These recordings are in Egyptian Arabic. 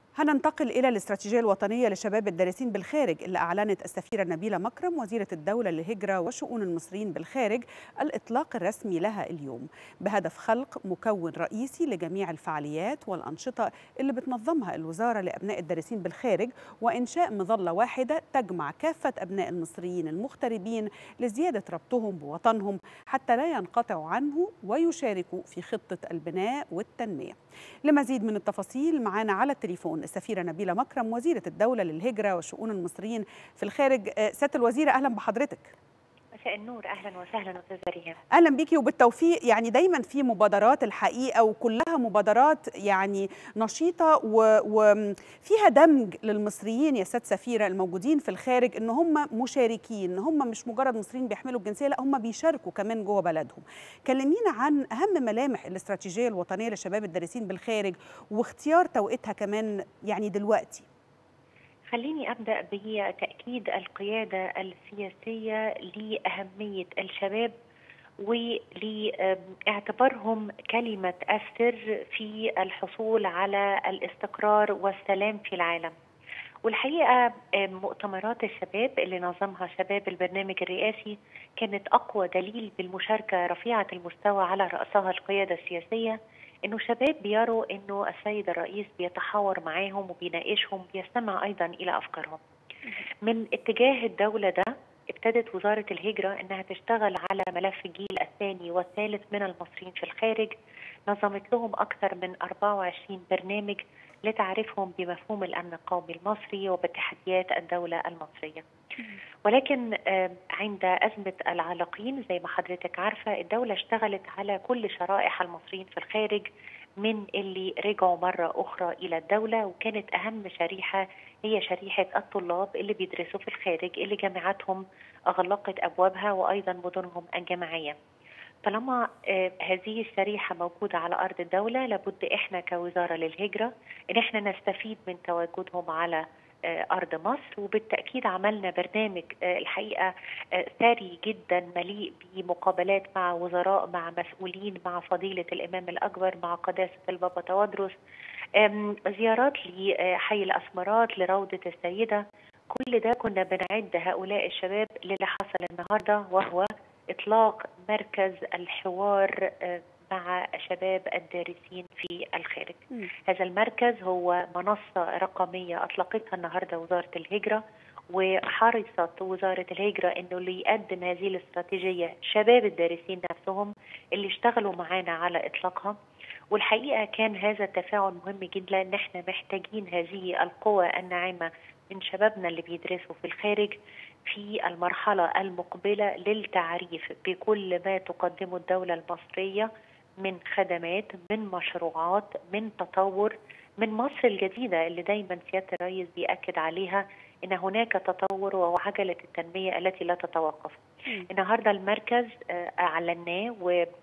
هننتقل إلى الاستراتيجية الوطنية لشباب الدارسين بالخارج اللي أعلنت السفيرة نبيلة مكرم وزيرة الدولة للهجرة وشؤون المصريين بالخارج الإطلاق الرسمي لها اليوم بهدف خلق مكون رئيسي لجميع الفعاليات والأنشطة اللي بتنظمها الوزارة لأبناء الدارسين بالخارج وإنشاء مظلة واحدة تجمع كافة أبناء المصريين المغتربين لزيادة ربطهم بوطنهم حتى لا ينقطعوا عنه ويشاركوا في خطة البناء والتنمية لمزيد من التفاصيل معانا على التليفون السفيرة نبيلة مكرم وزيرة الدولة للهجرة وشؤون المصريين في الخارج سيادة الوزيرة أهلا بحضرتك مساء النور اهلا وسهلا استاذ ريهام اهلا بيكي وبالتوفيق يعني دايما في مبادرات الحقيقه وكلها مبادرات يعني نشيطه وفيها دمج للمصريين يا سياده سفيره الموجودين في الخارج ان هم مشاركين ان هم مش مجرد مصريين بيحملوا الجنسيه لا هم بيشاركوا كمان جوه بلدهم كلمينا عن اهم ملامح الاستراتيجيه الوطنيه للشباب الدارسين بالخارج واختيار توقيتها كمان يعني دلوقتي خليني ابدا بتاكيد القياده السياسيه لاهميه الشباب ولاعتبارهم كلمه السر في الحصول على الاستقرار والسلام في العالم. والحقيقه مؤتمرات الشباب اللي نظمها شباب البرنامج الرئاسي كانت اقوى دليل بالمشاركه رفيعه المستوى على راسها القياده السياسيه انه شباب بيروا انه السيد الرئيس بيتحاور معاهم وبيناقشهم بيستمع ايضا الى افكارهم. من اتجاه الدوله ده ابتدت وزاره الهجره انها تشتغل على ملف الجيل الثاني والثالث من المصريين في الخارج نظمت لهم اكثر من 24 برنامج لتعريفهم بمفهوم الامن القومي المصري وبتحديات الدوله المصريه. ولكن عند أزمة العالقين زي ما حضرتك عارفة الدولة اشتغلت على كل شرائح المصريين في الخارج من اللي رجعوا مرة أخرى إلى الدولة وكانت أهم شريحة هي شريحة الطلاب اللي بيدرسوا في الخارج اللي جامعاتهم أغلقت أبوابها وأيضا مدنهم الجامعية طالما هذه الشريحة موجودة على أرض الدولة لابد إحنا كوزارة للهجرة إن إحنا نستفيد من تواجدهم على ارض مصر وبالتاكيد عملنا برنامج الحقيقه ثري جدا مليء بمقابلات مع وزراء مع مسؤولين مع فضيله الامام الاكبر مع قداسه البابا توادرس زيارات لحي الاسمرات لروضه السيده كل ده كنا بنعد هؤلاء الشباب للي حصل النهارده وهو اطلاق مركز الحوار مع شباب الدارسين في الخارج م. هذا المركز هو منصة رقمية أطلقتها النهاردة وزارة الهجرة وحرصت وزارة الهجرة أنه اللي يقدم هذه الاستراتيجية شباب الدارسين نفسهم اللي اشتغلوا معانا على إطلاقها والحقيقة كان هذا التفاعل مهم جدا لأن احنا محتاجين هذه القوى الناعمة من شبابنا اللي بيدرسوا في الخارج في المرحلة المقبلة للتعريف بكل ما تقدمه الدولة المصرية من خدمات من مشروعات من تطور من مصر الجديدة اللي دايما سيادة الرئيس بيأكد عليها إن هناك تطور وعجلة التنمية التي لا تتوقف النهاردة المركز أعلناه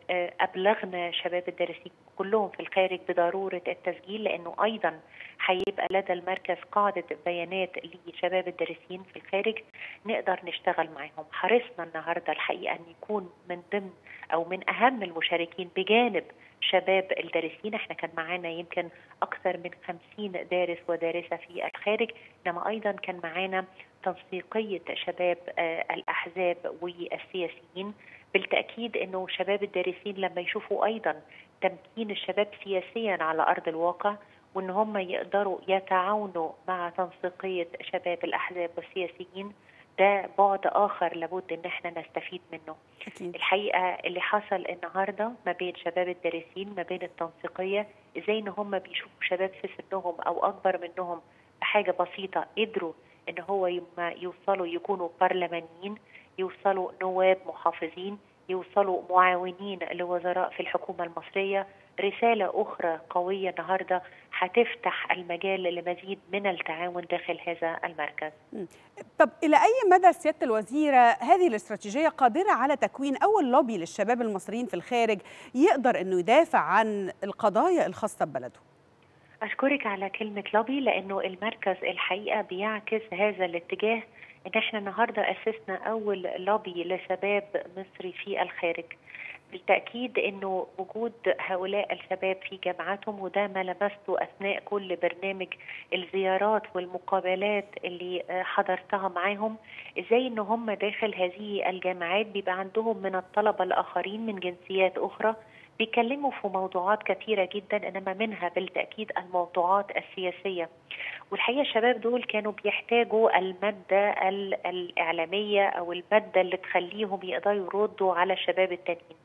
وأبلغنا شباب الدارسين كلهم في الخارج بضرورة التسجيل لأنه أيضا هيبقى لدى المركز قاعدة بيانات لشباب الدارسين في الخارج نقدر نشتغل معاهم حرصنا النهاردة الحقيقة أن يكون من ضمن أو من أهم المشاركين بجانب شباب الدارسين احنا كان معانا يمكن أكثر من 50 دارس ودارسة في الخارج إنما أيضا كان معانا تنسيقية شباب الأحزاب والسياسيين بالتأكيد أنه شباب الدارسين لما يشوفوا أيضا تمكين الشباب سياسيا على أرض الواقع وان هم يقدروا يتعاونوا مع تنسيقيه شباب الاحزاب والسياسيين ده بعد اخر لابد ان احنا نستفيد منه أكيد. الحقيقه اللي حصل النهارده ما بين شباب الدارسين ما بين التنسيقيه ازاي ان هم بيشوفوا شباب في سنهم او اكبر منهم بحاجه بسيطه قدروا ان هو يوصلوا يكونوا برلمانيين يوصلوا نواب محافظين يوصلوا معاونين لوزراء في الحكومه المصريه رسالة أخرى قوية النهاردة هتفتح المجال لمزيد من التعاون داخل هذا المركز طب إلى أي مدى سيادة الوزيرة هذه الاستراتيجية قادرة على تكوين أول لوبي للشباب المصريين في الخارج يقدر أنه يدافع عن القضايا الخاصة ببلده أشكرك على كلمة لوبي لأنه المركز الحقيقة بيعكس هذا الاتجاه ان احنا النهارده اسسنا اول لوبي لشباب مصري في الخارج بالتأكيد أنه وجود هؤلاء الشباب في جامعاتهم وده ما لمسته أثناء كل برنامج الزيارات والمقابلات اللي حضرتها معاهم إزاي أن هم داخل هذه الجامعات بيبقى عندهم من الطلبة الآخرين من جنسيات أخرى بيتكلموا في موضوعات كثيرة جدا إنما منها بالتأكيد الموضوعات السياسية والحقيقة الشباب دول كانوا بيحتاجوا المادة الإعلامية أو المادة اللي تخليهم يقدروا يردوا على الشباب التانيين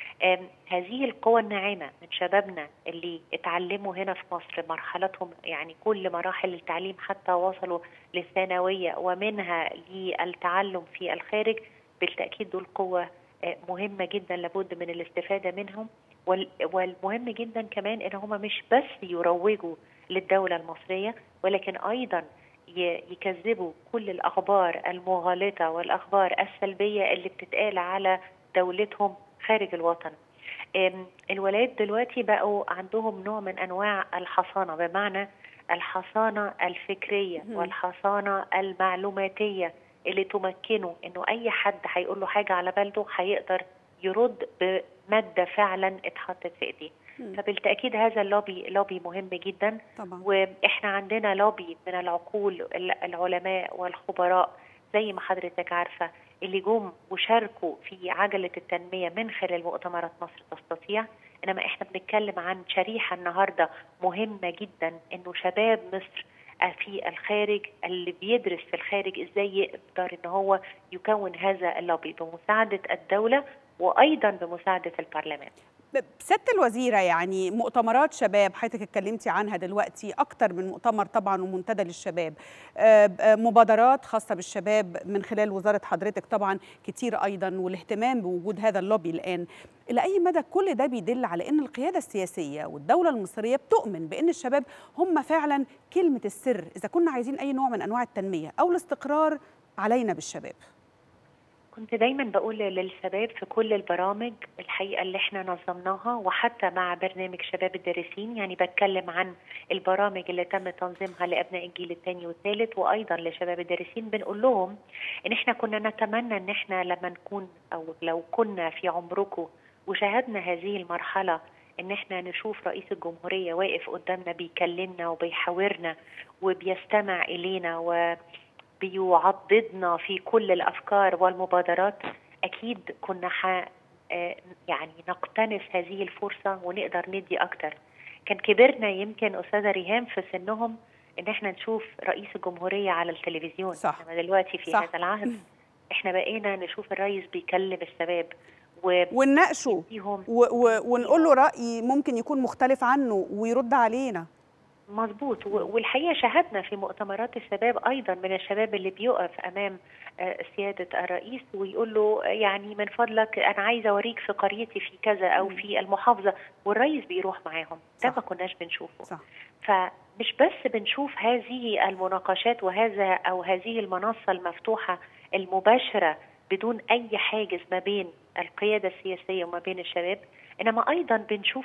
هذه القوى الناعمة من شبابنا اللي اتعلموا هنا في مصر مرحلتهم يعني كل مراحل التعليم حتى وصلوا للثانوية ومنها للتعلم في الخارج بالتأكيد دول قوة مهمة جدا لابد من الاستفادة منهم والمهم جدا كمان ان هم مش بس يروجوا للدولة المصرية ولكن ايضا يكذبوا كل الاخبار المغالطة والاخبار السلبية اللي بتتقال على دولتهم خارج الوطن الولاد دلوقتي بقوا عندهم نوع من انواع الحصانه بمعنى الحصانه الفكريه والحصانه المعلوماتيه اللي تمكنه انه اي حد هيقول له حاجه على بالده هيقدر يرد بماده فعلا اتحطت في ايديه فبالتاكيد هذا اللوبي لوبي مهم جدا طبعا. واحنا عندنا لوبي من العقول العلماء والخبراء زي ما حضرتك عارفه اللي جم وشاركوا في عجله التنميه من خلال مؤتمرات مصر تستطيع انما احنا بنتكلم عن شريحه النهارده مهمه جدا انه شباب مصر في الخارج اللي بيدرس في الخارج ازاي يقدر ان هو يكون هذا اللوبي بمساعده الدوله وايضا بمساعده البرلمان. سياده الوزيره يعني مؤتمرات شباب حضرتك اتكلمتي عنها دلوقتي اكتر من مؤتمر طبعا ومنتدى للشباب مبادرات خاصه بالشباب من خلال وزاره حضرتك طبعا كتير ايضا والاهتمام بوجود هذا اللوبي الان الى اي مدى كل ده بيدل على ان القياده السياسيه والدوله المصريه بتؤمن بان الشباب هم فعلا كلمه السر اذا كنا عايزين اي نوع من انواع التنميه او الاستقرار علينا بالشباب كنت دايما بقول للشباب في كل البرامج الحقيقه اللي احنا نظمناها وحتى مع برنامج شباب الدارسين يعني بتكلم عن البرامج اللي تم تنظيمها لابناء الجيل الثاني والثالث وايضا لشباب الدارسين بنقول لهم ان احنا كنا نتمنى ان احنا لما نكون او لو كنا في عمركم وشاهدنا هذه المرحله ان احنا نشوف رئيس الجمهوريه واقف قدامنا بيكلمنا وبيحاورنا وبيستمع الينا و بيعضدنا في كل الافكار والمبادرات اكيد كنا ح يعني نقتنص هذه الفرصه ونقدر ندي اكتر كان كبرنا يمكن استاذه ريهام في سنهم ان احنا نشوف رئيس الجمهوريه على التلفزيون صح. احنا دلوقتي في صح. هذا العهد احنا بقينا نشوف الرئيس بيكلم الشباب و... ونناقشه و... و... ونقول له راي ممكن يكون مختلف عنه ويرد علينا مظبوط والحقيقه شاهدنا في مؤتمرات الشباب ايضا من الشباب اللي بيقف امام سياده الرئيس ويقول له يعني من فضلك انا عايز اوريك في قريتي في كذا او في المحافظه والرئيس بيروح معاهم ده ما كناش بنشوفه صح. فمش بس بنشوف هذه المناقشات وهذا او هذه المنصه المفتوحه المباشره بدون اي حاجز ما بين القياده السياسيه وما بين الشباب انما ايضا بنشوف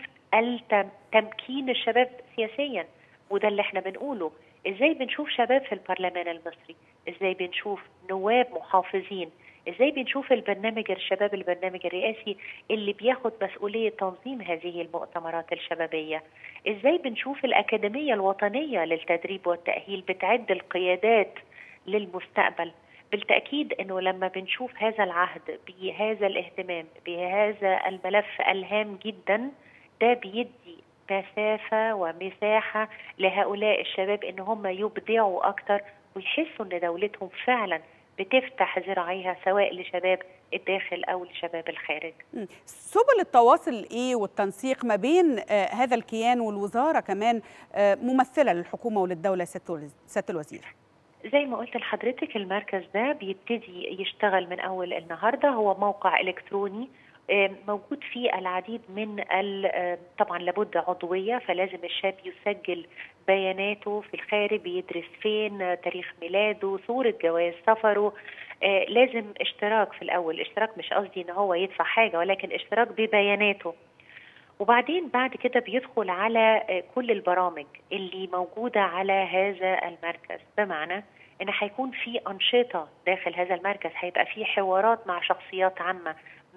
تمكين الشباب سياسيا وده اللي احنا بنقوله ازاي بنشوف شباب في البرلمان المصري ازاي بنشوف نواب محافظين ازاي بنشوف البرنامج الشباب البرنامج الرئاسي اللي بياخد مسؤوليه تنظيم هذه المؤتمرات الشبابيه ازاي بنشوف الاكاديميه الوطنيه للتدريب والتاهيل بتعد القيادات للمستقبل بالتاكيد انه لما بنشوف هذا العهد بهذا الاهتمام بهذا الملف الهام جدا ده بيدي مسافة ومساحة لهؤلاء الشباب إن هم يبدعوا أكتر ويحسوا إن دولتهم فعلا بتفتح ذراعيها سواء لشباب الداخل أو لشباب الخارج سبل التواصل إيه والتنسيق ما بين آه هذا الكيان والوزارة كمان آه ممثلة للحكومة وللدولة سيادة الوزير زي ما قلت لحضرتك المركز ده بيبتدي يشتغل من أول النهاردة هو موقع إلكتروني موجود فيه العديد من طبعا لابد عضويه فلازم الشاب يسجل بياناته في الخارج بيدرس فين تاريخ ميلاده صوره جواز سفره لازم اشتراك في الاول اشتراك مش قصدي ان هو يدفع حاجه ولكن اشتراك ببياناته وبعدين بعد كده بيدخل على كل البرامج اللي موجوده على هذا المركز بمعنى ان هيكون في انشطه داخل هذا المركز هيبقى في حوارات مع شخصيات عامه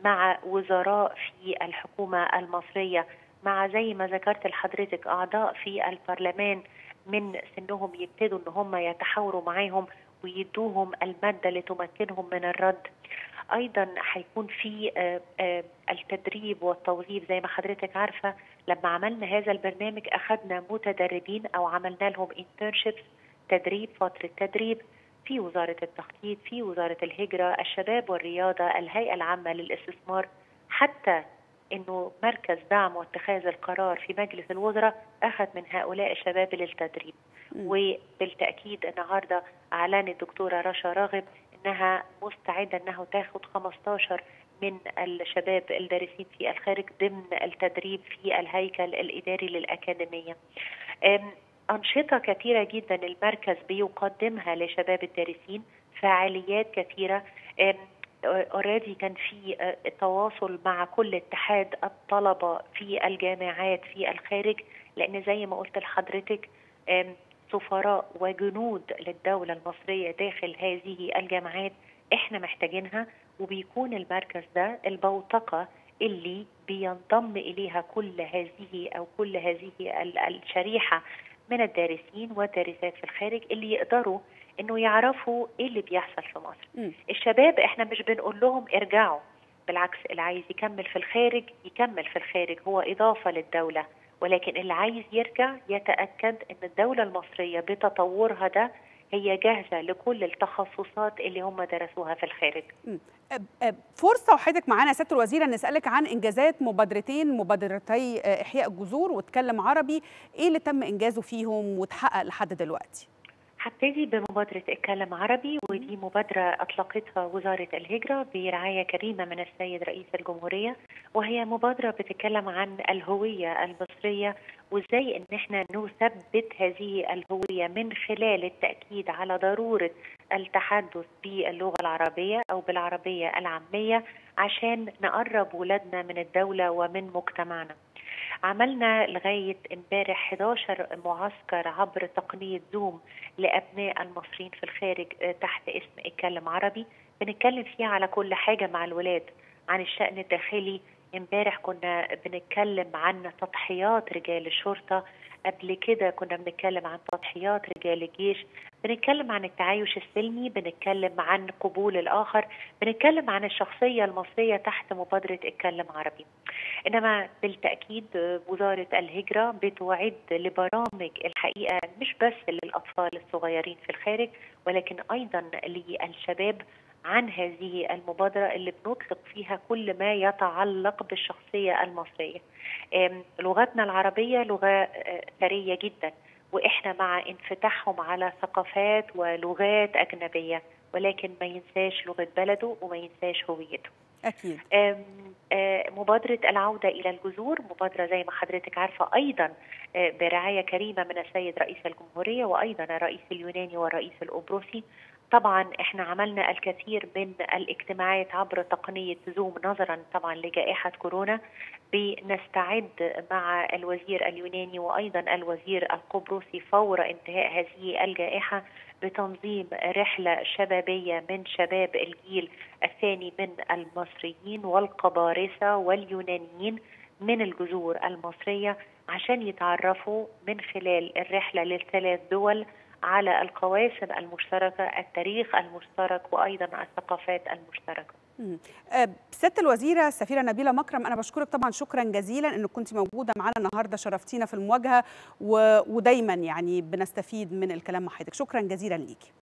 مع وزراء في الحكومة المصرية مع زي ما ذكرت لحضرتك أعضاء في البرلمان من سنهم يبتدوا ان هم يتحاوروا معاهم ويدوهم المادة اللي تمكنهم من الرد ايضا هيكون في التدريب والتوظيف زي ما حضرتك عارفه لما عملنا هذا البرنامج اخذنا متدربين او عملنا لهم انترنشيبس تدريب فتره تدريب في وزاره التخطيط في وزاره الهجره الشباب والرياضه الهيئه العامه للاستثمار حتى انه مركز دعم واتخاذ القرار في مجلس الوزراء اخذ من هؤلاء الشباب للتدريب م. وبالتاكيد النهارده اعلنت الدكتوره رشا راغب انها مستعده انها تاخد 15 من الشباب الدارسين في الخارج ضمن التدريب في الهيكل الاداري للاكاديميه. انشطه كثيره جدا المركز بيقدمها لشباب الدارسين فعاليات كثيره اوريدي كان في تواصل مع كل اتحاد الطلبه في الجامعات في الخارج لان زي ما قلت لحضرتك سفراء وجنود للدوله المصريه داخل هذه الجامعات احنا محتاجينها وبيكون المركز ده البوتقه اللي بينضم اليها كل هذه او كل هذه الشريحه من الدارسين والدارسات في الخارج اللي يقدروا انه يعرفوا ايه اللي بيحصل في مصر م. الشباب احنا مش بنقول لهم ارجعوا بالعكس اللي عايز يكمل في الخارج يكمل في الخارج هو اضافه للدوله ولكن اللي عايز يرجع يتاكد ان الدوله المصريه بتطورها ده هي جاهزه لكل التخصصات اللي هم درسوها في الخارج. فرصه وحضرتك معانا سياده الوزيره نسالك عن انجازات مبادرتين مبادرتي احياء الجذور واتكلم عربي، ايه اللي تم انجازه فيهم وتحقق لحد دلوقتي؟ هبتدي بمبادرة اتكلم عربي ودي مبادرة أطلقتها وزارة الهجرة برعاية كريمة من السيد رئيس الجمهورية وهي مبادرة بتتكلم عن الهوية المصرية وازاي ان احنا نثبت هذه الهوية من خلال التأكيد على ضرورة التحدث باللغة العربية أو بالعربية العامية عشان نقرب ولادنا من الدولة ومن مجتمعنا عملنا لغاية امبارح 11 معسكر عبر تقنية زوم لأبناء المصريين في الخارج تحت اسم اتكلم عربي بنتكلم فيه على كل حاجة مع الولاد عن الشأن الداخلي امبارح كنا بنتكلم عن تضحيات رجال الشرطة قبل كده كنا بنتكلم عن تضحيات رجال الجيش بنتكلم عن التعايش السلمي بنتكلم عن قبول الآخر بنتكلم عن الشخصية المصرية تحت مبادرة اتكلم عربي إنما بالتأكيد وزارة الهجرة بتعد لبرامج الحقيقة مش بس للأطفال الصغيرين في الخارج ولكن أيضا للشباب عن هذه المبادرة اللي بنطلق فيها كل ما يتعلق بالشخصية المصرية لغتنا العربية لغة ثرية جدا وإحنا مع انفتاحهم على ثقافات ولغات أجنبية ولكن ما ينساش لغة بلده وما ينساش هويته أكيد مبادرة العودة إلى الجذور مبادرة زي ما حضرتك عارفة أيضا برعاية كريمة من السيد رئيس الجمهورية وأيضا الرئيس اليوناني والرئيس الأبروسي طبعا احنا عملنا الكثير من الاجتماعات عبر تقنية زوم نظرا طبعا لجائحة كورونا بنستعد مع الوزير اليوناني وايضا الوزير القبرصي فور انتهاء هذه الجائحة بتنظيم رحلة شبابية من شباب الجيل الثاني من المصريين والقبارصة واليونانيين من الجذور المصرية عشان يتعرفوا من خلال الرحلة للثلاث دول على القواسم المشتركة التاريخ المشترك وأيضا الثقافات المشتركة سياده الوزيره السفيره نبيله مكرم انا بشكرك طبعا شكرا جزيلا انك كنت موجوده معنا النهارده شرفتينا في المواجهه ودايما يعني بنستفيد من الكلام مع حضرتك شكرا جزيلا ليكي